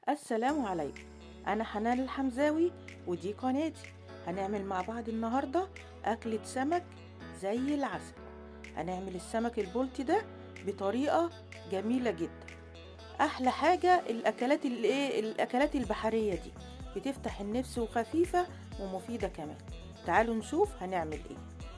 السلام عليكم أنا حنان الحمزاوي ودي قناتي هنعمل مع بعض النهاردة أكلة سمك زي العسل هنعمل السمك البلطي ده بطريقة جميلة جدا أحلى حاجة الأكلات الإيه الأكلات البحرية دي بتفتح النفس وخفيفة ومفيدة كمان تعالوا نشوف هنعمل إيه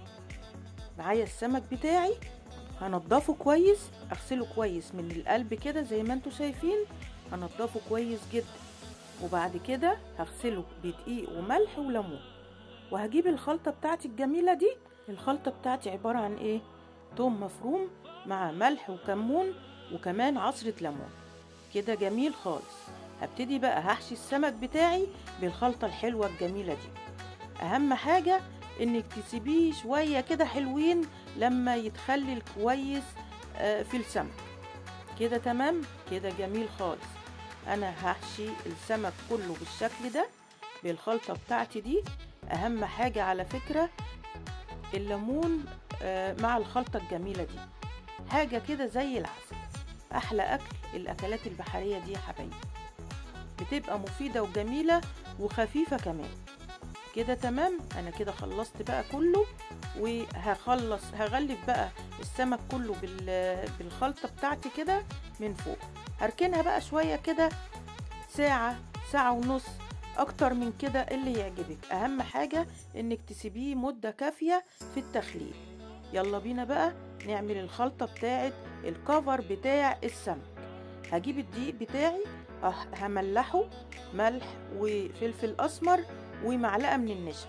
معايا السمك بتاعي هنضفه كويس اغسله كويس من القلب كده زي ما انتوا شايفين هنضفه كويس جدا وبعد كده هغسله بدقيق وملح وليمون وهجيب الخلطة بتاعتي الجميلة دي الخلطة بتاعتي عبارة عن ايه توم مفروم مع ملح وكمون وكمان عصرة ليمون كده جميل خالص هبتدي بقى هحشي السمك بتاعي بالخلطة الحلوة الجميلة دي اهم حاجة انك تسيبيه شوية كده حلوين لما يتخلل كويس في السمك كده تمام كده جميل خالص انا هحشي السمك كله بالشكل ده بالخلطة بتاعتي دي اهم حاجة على فكرة الليمون مع الخلطة الجميلة دي حاجة كده زي العسل احلى اكل الاكلات البحرية دي يا حبايبي بتبقى مفيدة وجميلة وخفيفة كمان كده تمام انا كده خلصت بقى كله وهخلص هغلف بقى السمك كله بالخلطة بتاعتي كده من فوق هركنها بقى شوية كده ساعة ساعة ونص اكتر من كده اللي يعجبك اهم حاجة انك تسيبيه مدة كافية في التخليل يلا بينا بقى نعمل الخلطة بتاعت الكفر بتاع السمك هجيب الدقيق بتاعي هملحه ملح وفلفل اسمر ومعلقة من النشا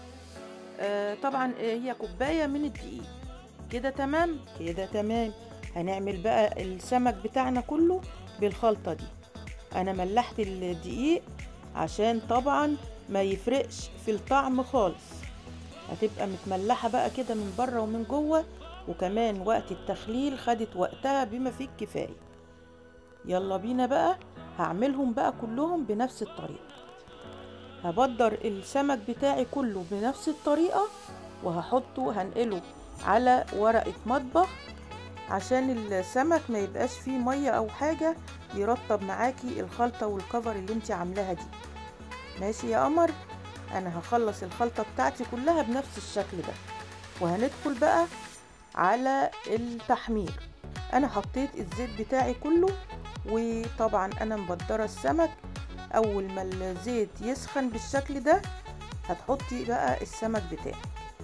آه طبعا هي كوباية من الدقيق كده تمام كده تمام هنعمل بقى السمك بتاعنا كله بالخلطة دي انا ملحت الدقيق عشان طبعا ما يفرقش في الطعم خالص هتبقى متملحة بقى كده من بره ومن جوه وكمان وقت التخليل خدت وقتها بما فيه الكفاية يلا بينا بقى هعملهم بقى كلهم بنفس الطريقة هبدر السمك بتاعي كله بنفس الطريقة وهحطه هنقله على ورقة مطبخ عشان السمك ما يبقاش فيه مية او حاجة يرطب معاكي الخلطة والكفر اللي انت عاملاها دي ماشي يا قمر انا هخلص الخلطة بتاعتي كلها بنفس الشكل ده وهندخل بقى على التحمير انا حطيت الزيت بتاعي كله وطبعا انا مبدرة السمك اول ما الزيت يسخن بالشكل ده هتحطي بقى السمك بتاعك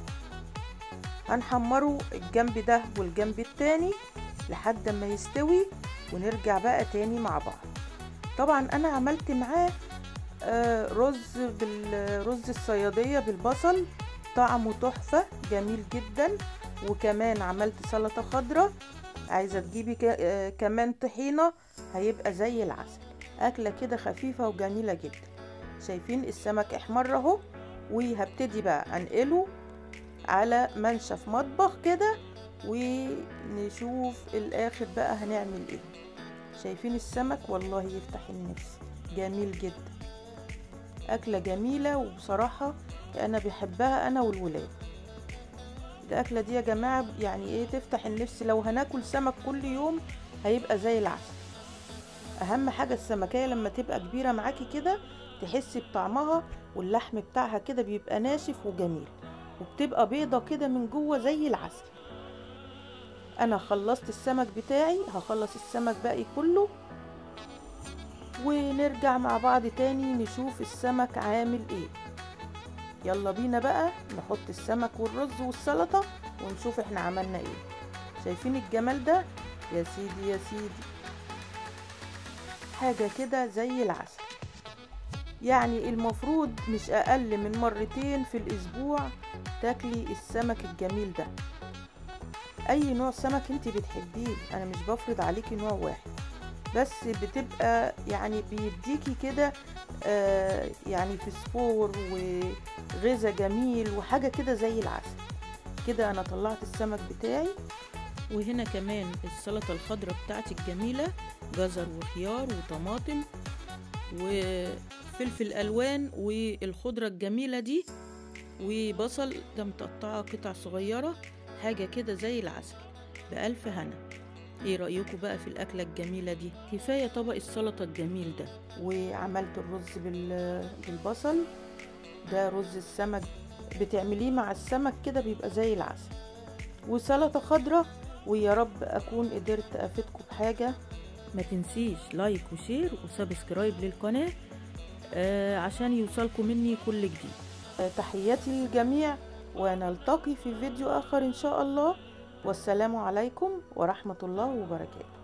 هنحمره الجنب ده والجنب التاني لحد ما يستوي ونرجع بقى تاني مع بعض طبعا انا عملت معاه رز بالرز الصيادية بالبصل طعمه تحفة جميل جدا وكمان عملت سلطة خضراء عايزة تجيبي كمان طحينة هيبقى زي العسل أكلة كده خفيفة وجميلة جدا شايفين السمك احمر اهو وهبتدي بقى انقله على منشف مطبخ كده ونشوف الاخر بقى هنعمل ايه شايفين السمك والله يفتح النفس جميل جدا أكلة جميلة وبصراحة أنا بحبها أنا والولاد الأكلة دي يا جماعة يعني إيه تفتح النفس لو هناكل سمك كل يوم هيبقى زي العسل اهم حاجه السمكيه لما تبقى كبيره معاكي كده تحسي بطعمها واللحم بتاعها كده بيبقى ناشف وجميل وبتبقى بيضه كده من جوه زي العسل انا خلصت السمك بتاعي هخلص السمك باقي كله ونرجع مع بعض تاني نشوف السمك عامل ايه يلا بينا بقى نحط السمك والرز والسلطه ونشوف احنا عملنا ايه شايفين الجمال ده يا سيدي يا سيدي حاجة كده زي العسل يعني المفروض مش أقل من مرتين في الأسبوع تاكلي السمك الجميل ده أي نوع سمك انت بتحبيه أنا مش بفرض عليكي نوع واحد بس بتبقى يعني بيديكي كده آه يعني فسفور وغذا جميل وحاجة كده زي العسل كده أنا طلعت السمك بتاعي وهنا كمان السلطة الخضراء بتاعتي الجميلة جزر وخيار وطماطم وفلفل ألوان والخضرة الجميلة دي وبصل ده متقطعة قطع صغيرة حاجة كده زي العسل بألف هنا ايه رأيكم بقى في الأكلة الجميلة دي كفاية طبق السلطة الجميل ده وعملت الرز بال- بالبصل ده رز السمك بتعمليه مع السمك كده بيبقى زي العسل وسلطة خضرة ويا رب أكون قدرت أفيدكم بحاجة ما تنسيش لايك وشير وسبسكرايب للقناة آه عشان يوصلكم مني كل جديد آه تحياتي للجميع ونلتقي في فيديو آخر إن شاء الله والسلام عليكم ورحمة الله وبركاته